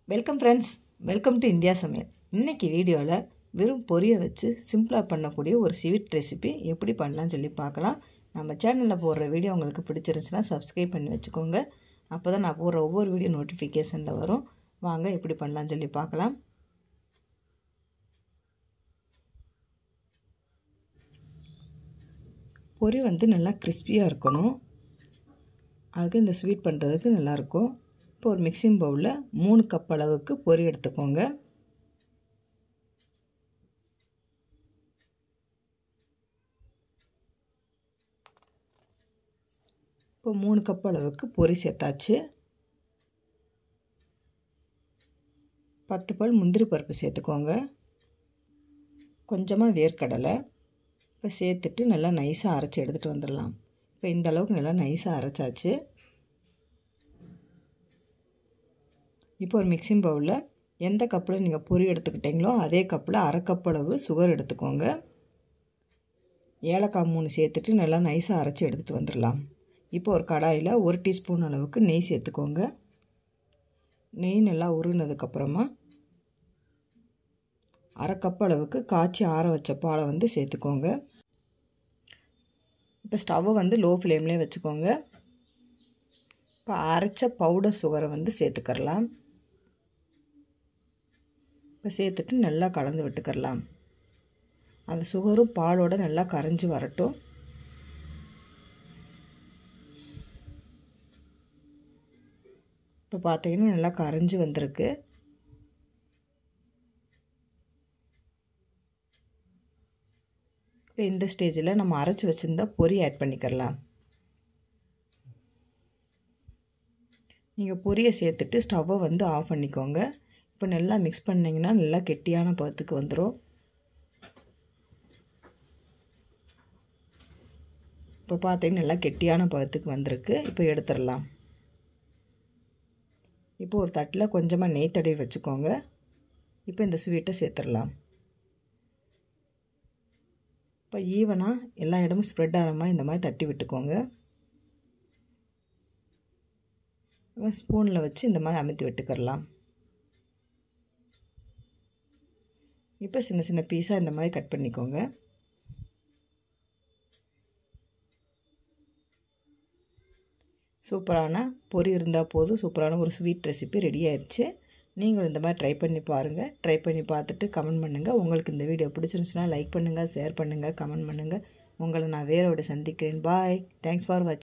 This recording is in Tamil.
welcome friends welcome to India சமையல் இன்றைக்கி வீடியோவில் வெறும் பொரியை வச்சு சிம்பிளாக பண்ணக்கூடிய ஒரு ஸ்வீட் ரெசிபி எப்படி பண்ணலாம்னு சொல்லி பார்க்கலாம் நம்ம சேனலில் போடுற வீடியோ உங்களுக்கு பிடிச்சிருந்துச்சுன்னா சப்ஸ்கிரைப் பண்ணி வச்சுக்கோங்க அப்போ தான் நான் போடுற ஒவ்வொரு வீடியோ நோட்டிஃபிகேஷனில் வரும் வாங்க எப்படி பண்ணலாம்னு சொல்லி பார்க்கலாம் பொரி வந்து நல்லா கிறிஸ்பியாக இருக்கணும் அதுக்கு இந்த ஸ்வீட் பண்ணுறதுக்கு நல்லாயிருக்கும் இப்போ ஒரு மிக்சிங் பவுலில் மூணு கப் அளவுக்கு பொரி எடுத்துக்கோங்க இப்போ மூணு கப் அளவுக்கு பொரி சேர்த்தாச்சு பத்து பால் முந்திரி பருப்பு சேர்த்துக்கோங்க கொஞ்சமாக வேர்க்கடலை இப்போ சேர்த்துட்டு நல்லா நைஸாக அரைச்சி எடுத்துகிட்டு வந்துடலாம் இப்போ இந்த அளவுக்கு நல்லா நைஸாக அரைச்சாச்சு இப்போ ஒரு மிக்சிங் பவுலில் எந்த கப்பில் நீங்கள் பொரி எடுத்துக்கிட்டீங்களோ அதே கப்பில் அரை கப் அளவு சுகர் எடுத்துக்கோங்க ஏலக்காய் மூணு சேர்த்துட்டு நல்லா நைஸாக அரைச்சி எடுத்துகிட்டு வந்துடலாம் இப்போ ஒரு கடாயில் ஒரு டீஸ்பூன் அளவுக்கு நெய் சேர்த்துக்கோங்க நெய் நல்லா உருகினதுக்கப்புறமா அரை கப் அளவுக்கு காய்ச்சி ஆற வச்ச பாலை வந்து சேர்த்துக்கோங்க இப்போ ஸ்டவ்வை வந்து லோ ஃப்ளேம்லேயே வச்சுக்கோங்க இப்போ அரைச்ச பவுடர் சுகரை வந்து சேர்த்துக்கரலாம் இப்போ சேர்த்துட்டு நல்லா கலந்து விட்டுக்கரலாம் அந்த சுகரும் பாலோடு நல்லா கரைஞ்சி வரட்டும் இப்போ பார்த்தீங்கன்னா நல்லா கரைஞ்சி வந்திருக்கு இப்போ இந்த ஸ்டேஜில் நம்ம அரைச்சி வச்சுருந்தா பொரி ஆட் பண்ணிக்கிறலாம் நீங்கள் பொரியை சேர்த்துட்டு ஸ்டவ்வை வந்து ஆஃப் பண்ணிக்கோங்க இப்போ நல்லா மிக்ஸ் பண்ணிங்கன்னா நல்லா கெட்டியான பதத்துக்கு வந்துடும் இப்போ பார்த்தீங்கன்னா நல்லா கெட்டியான பதத்துக்கு வந்திருக்கு இப்போ எடுத்துடலாம் இப்போ ஒரு தட்டில் கொஞ்சமாக நெய் தடவி வச்சுக்கோங்க இப்போ இந்த ஸ்வீட்டை சேர்த்துடலாம் இப்போ ஈவனாக எல்லா இடமும் ஸ்ப்ரெட் ஆகிற மாதிரி இந்த மாதிரி தட்டி விட்டுக்கோங்க ஸ்பூனில் வச்சு இந்த மாதிரி அமுத்தி விட்டுக்கிறலாம் இப்போ சின்ன சின்ன பீஸாக இந்த மாதிரி கட் பண்ணிக்கோங்க சூப்பரான பொரி இருந்தால் போதும் சூப்பரான ஒரு ஸ்வீட் ரெசிபி ரெடி ஆயிடுச்சு நீங்களும் இந்த மாதிரி ட்ரை பண்ணி பாருங்கள் ட்ரை பண்ணி பார்த்துட்டு கமெண்ட் பண்ணுங்கள் உங்களுக்கு இந்த வீடியோ பிடிச்சிருந்துச்சுன்னா லைக் பண்ணுங்கள் ஷேர் பண்ணுங்கள் கமெண்ட் பண்ணுங்கள் உங்களை நான் வேறோட சந்திக்கிறேன் பாய் தேங்க்ஸ் ஃபார் வாட்சிங்